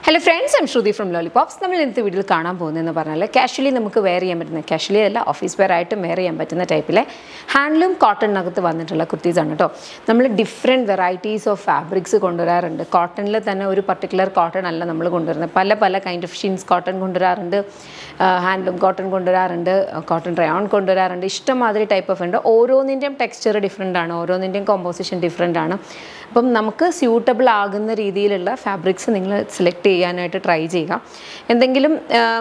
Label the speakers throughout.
Speaker 1: hello friends I'm Shruti from lollipops നമ്മൾ ഇന്നത്തെ വീഡിയോയിൽ കാണാൻ പോകുന്നതെന്ന് പറഞ്ഞാൽ കാഷ്വലി നമുക്ക് വെയർ ചെയ്യാൻ പറ്റുന്ന കാഷ്വലി അല്ല ഓഫീസ് വെയർ ആയിട്ടും വെയർ ചെയ്യാൻ പറ്റുന്ന ടൈപ്പിലെ ഹാൻഡ്ലൂം കോട്ടണിനകത്ത് വന്നിട്ടുള്ള കുർത്തീസാണ് കേട്ടോ നമ്മൾ ഡിഫറെൻറ്റ് വെറൈറ്റീസ് ഓഫ് ഫാബ്രിക്സ് കൊണ്ടുവരാറുണ്ട് കോട്ടണിൽ തന്നെ ഒരു പർട്ടിക്കുലർ കോട്ടൺ അല്ല നമ്മൾ കൊണ്ടുവരുന്നത് പല പല കൈൻഡ് ഓഫ് ഷിൻസ് കോട്ടൺ കൊണ്ടുവരാറുണ്ട് ഹാൻഡ്ലൂം കോട്ടൺ കൊണ്ടുവരാറുണ്ട് കോട്ടൺ റയോൺ കൊണ്ടുവരാറുണ്ട് ഇഷ്ടംമാതിരി ടൈപ്പ് ഓഫ് ഉണ്ട് ഓരോന്നിൻ്റെയും ടെക്സ്ചർ ഡിഫറെൻ്റ് ആണ് ഓരോന്നിൻ്റെയും കോമ്പോസിഷൻ ഡിഫറെൻ്റ് ആണ് അപ്പം നമുക്ക് സ്യൂട്ടബിൾ ആകുന്ന രീതിയിലുള്ള ഫാബ്രിക്സ് നിങ്ങൾ സെലക്ട് ചെയ്യാനായിട്ട് ട്രൈ ചെയ്യുക എന്തെങ്കിലും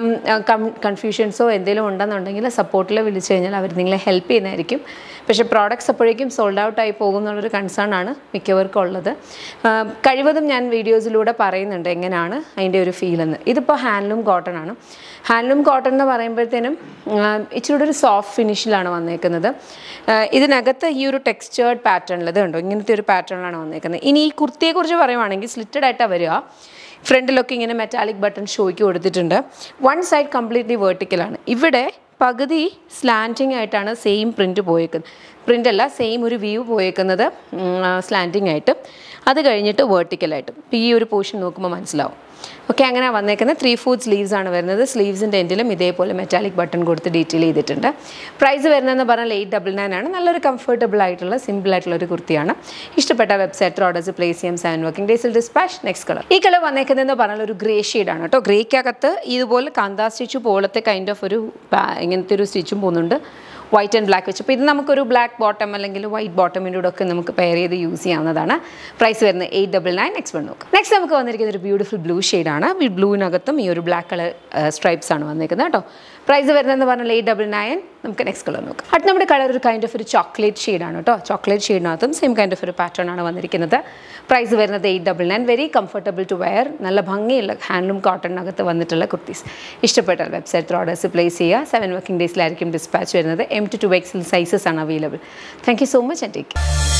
Speaker 1: കൺഫ്യൂഷൻസോ എന്തെങ്കിലും ഉണ്ടെന്നുണ്ടെങ്കിൽ സപ്പോർട്ടിൽ വിളിച്ചു കഴിഞ്ഞാൽ അവർ നിങ്ങളെ ഹെൽപ്പ് ചെയ്യുന്നതായിരിക്കും പക്ഷേ പ്രോഡക്റ്റ്സ് അപ്പോഴേക്കും സോൾഡ് ഔട്ട് ആയി പോകും എന്നുള്ളൊരു കൺസേൺ ആണ് മിക്കവർക്കും ഉള്ളത് ആ, കഴിവതും ഞാൻ വീഡിയോസിലൂടെ പറയുന്നുണ്ട് എങ്ങനെയാണ് അതിൻ്റെ ഒരു ഫീൽ എന്ന് ഇതിപ്പോൾ ഹാൻഡ്ലൂം കോട്ടൺ ആണ് ഹാൻഡ്ലൂം കോട്ടൺ എന്ന് പറയുമ്പോഴത്തേനും ആ, ഇച്ചിരി ഒരു സോഫ്റ്റ് ഫിനിഷിലാണ് വന്നേക്കുന്നത് ആ, ഇതിനകത്ത് ഈ ഒരു ടെക്സ്ചേർഡ് പാറ്റേണിൽ ഇത് കണ്ടോ ഇങ്ങനത്തെ ഒരു പാറ്റേണിലാണ് വന്നേക്കുന്നത് ഇനി ഈ കുർത്തിയെക്കുറിച്ച് പറയുവാണെങ്കിൽ സ്ലിറ്റഡ് ആയിട്ടാണ് വരിക ഫ്രണ്ടിലൊക്കെ ഇങ്ങനെ മെറ്റാലിക് ബട്ടൺ ഷോയ്ക്ക് കൊടുത്തിട്ടുണ്ട് വൺ സൈഡ് കംപ്ലീറ്റ്ലി വേർട്ടിക്കലാണ് ഇവിടെ പകുതി സ്ലാൻറ്റിംഗ് ആയിട്ടാണ് സെയിം പ്രിൻറ്റ് പോയേക്കുന്നത് പ്രിൻ്റ് അല്ല സെയിം ഒരു വ്യൂ പോയേക്കുന്നത് സ്ലാൻറ്റിംഗ് ആയിട്ട് അത് കഴിഞ്ഞിട്ട് വേർട്ടിക്കലായിട്ട് ഇപ്പോൾ ഈ ഒരു പോർഷൻ നോക്കുമ്പോൾ മനസ്സിലാവും ഓക്കെ അങ്ങനെ വന്നേക്കുന്നത് ത്രീ ഫോർത്ത് സ്ലീവ്സ് ആണ് വരുന്നത് സ്ലീവ്സിൻ്റെ എൻഡിലും ഇതേപോലെ മെറ്റാലിക് ബട്ടൺ കൊടുത്ത് ഡീറ്റെയിൽ ചെയ്തിട്ടുണ്ട് പ്രൈസ് വരുന്നതെന്ന് പറഞ്ഞാൽ എയ്റ്റ് ഡബിൾ നയൻ ആണ് നല്ലൊരു കംഫർട്ടബിൾ ആയിട്ടുള്ള സിമ്പിൾ ആയിട്ടുള്ള ഒരു കുർത്തിയാണ് ഇഷ്ടപ്പെട്ട വെബ്സൈറ്റ് ഓർഡേഴ്സ് പ്ലേസ് ചെയ്യാം സെവൻ വർക്കിംഗ് ഡേയ്സിൽ ഡിസ്പാച്ച് നെക്സ്റ്റ് കളർ ഈ കളർ വന്നേക്കുന്നതെന്ന് പറഞ്ഞാൽ ഒരു ഗ്രേ ഷെയ്ഡാണ് കേട്ടോ ഗ്രേക്കകത്ത് ഇതുപോലെ കാന്താ സ്റ്റിച്ച് പോലത്തെ കൈൻഡ് ഓഫ് ഒരു പാ- ഇങ്ങനത്തെ ഒരു സ്റ്റിച്ചും പോകുന്നുണ്ട് വൈറ്റ് ആൻഡ് ബ്ലാക്ക് വെച്ച് അപ്പോൾ ഇത് നമുക്കൊരു ബ്ലാക്ക് ബോട്ടം അല്ലെങ്കിൽ വൈറ്റ് ബോട്ടമിൻ്റെ കൂടെ ഒക്കെ നമുക്ക് പെയർ ചെയ്ത് യൂസ് ചെയ്യാവുന്നതാണ് പ്രൈസ് വരുന്നത് eight double nine next one നോക്കാം നെക്സ്റ്റ് നമുക്ക് വന്നിരിക്കുന്നത് ഒരു ബ്യൂട്ടിഫുൾ ബ്ലൂ ഷെയ്ഡാണ് ഈ ബ്ലൂവിനകത്തും ഈ ഒരു ബ്ലാക്ക് കളർ സ്ട്രൈപ്സ് ആണ് വന്നിരിക്കുന്നത് കേട്ടോ പ്രൈസ് വരുന്നതെന്ന് പറഞ്ഞാൽ എയ്റ്റ് ഡബിൾ നയൻ നമുക്ക് നെക്സ്റ്റ് കളർ നോക്കാം അടുത്ത നമ്മുടെ കളർ ഒരു കൈൻഡ് ഓഫ് ഒരു ചോക്ലേറ്റ് ഷെയ്ഡാണ് കേട്ടോ ചോക്ലേറ്റ് ഷെയ്ഡിനകത്തും സെയിം കൈൻഡ് ഓഫ് ഒരു പാറ്റേൺ ആണ് വന്നിരിക്കുന്നത് പ്രൈസ് വരുന്നത് eight double nine very comfortable to wear നല്ല ഭംഗിയുള്ള ഹാൻഡ്ലൂം കോട്ടണിനകത്ത് വന്നിട്ടുള്ള കുർത്തീസ് ഇഷ്ടപ്പെട്ടാൽ വെബ്സൈറ്റ് ഓർഡേഴ്സ് പ്ലേസ് ചെയ്യുക സെവൻ വർക്കിംഗ് ഡേയ്സിലായിരിക്കും ഡിസ്പാച്ച് വരുന്നത് M to two XL sizes ആണ് available thank you so much and take